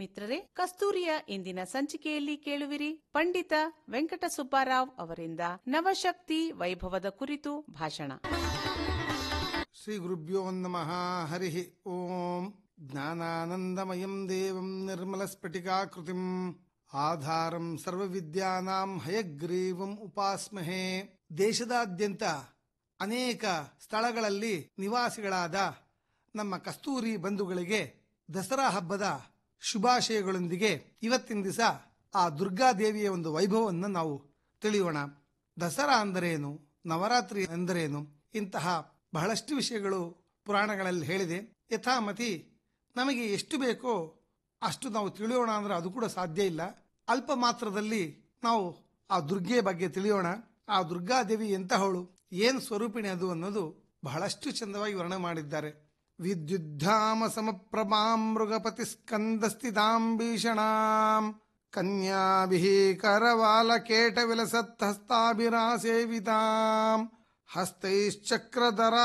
ಮಿತ್ರರೇ ಕಸ್ತೂರಿಯ ಇಂದಿನ ಸಂಚಿಕೆಯಲ್ಲಿ ಕೇಳುವಿರಿ ಪಂಡಿತ ವೆಂಕಟ ಸುಬ್ಬಾರಾವ್ ಅವರಿಂದ ನವಶಕ್ತಿ ವೈಭವದ ಕುರಿತು ಭಾಷಣ ಶ್ರೀ ಗುರುಭ್ಯೋ ನಮಃ ಹರಿ ಓಂ ಜ್ಞಾನಾನಂದಮಯಂ ದೇವಂ ನಿರ್ಮಲಸ್ಫಟಿಕಾಕೃತಿಂ ಆಧಾರಂ ಸರ್ವವಿದ್ಯಾನಾಂ ಹಯಗ್ರೀವಂ ಉಪಾಸ್ಮಹೇ ದೇಶದಾದ್ಯಂತ ಅನೇಕ ಸ್ಥಳಗಳಲ್ಲಿ ನಿವಾಸಿಗಳಾದ ನಮ್ಮ ಕಸ್ತೂರಿ ಬಂಧುಗಳಿಗೆ ದಸರಾ ಹಬ್ಬದ ಶುಭಾಶಯಗಳೊಂದಿಗೆ ಇವತ್ತಿನ ದಿವಸ ಆ ದುರ್ಗಾದೇವಿಯ ಒಂದು ವೈಭವವನ್ನು ನಾವು ತಿಳಿಯೋಣ ದಸರಾ ಅಂದರೇನು ನವರಾತ್ರಿ ಎಂದರೇನು ಇಂತಹ ಬಹಳಷ್ಟು ವಿಷಯಗಳು ಪುರಾಣಗಳಲ್ಲಿ ಹೇಳಿದೆ ಯಥಾಮತಿ ನಮಗೆ ಎಷ್ಟು ಬೇಕೋ ಅಷ್ಟು ನಾವು ತಿಳಿಯೋಣ ಅಂದ್ರೆ ಅದು ಕೂಡ ಸಾಧ್ಯ ಇಲ್ಲ ಅಲ್ಪ ಮಾತ್ರದಲ್ಲಿ ನಾವು ಆ ದುರ್ಗೆಯ ಬಗ್ಗೆ ತಿಳಿಯೋಣ ಆ ದುರ್ಗಾದೇವಿ ಎಂತಹವಳು ಏನು ಸ್ವರೂಪಿಣಿ ಅದು ಅನ್ನೋದು ಬಹಳಷ್ಟು ಚಂದವಾಗಿ ವರ್ಣನೆ ಮಾಡಿದ್ದಾರೆ ವಿದ್ಯುದ್ಧಾಮ ಸಮಪ್ರಭಾಂ ಮೃಗಪತಿ ಸ್ಕಂದ ಸ್ಥಿತಾಂ ಭೀಷಣಾಂ ಕನ್ಯಾಭಿಃ ಕರವಾಲ ಕೇಟ ವಿಲಸತ್ ಹಸ್ತಾಭಿರಾ ಸೇವಿತಾಂ ಹಸ್ತೈಶ್ಚಕ್ರಧರ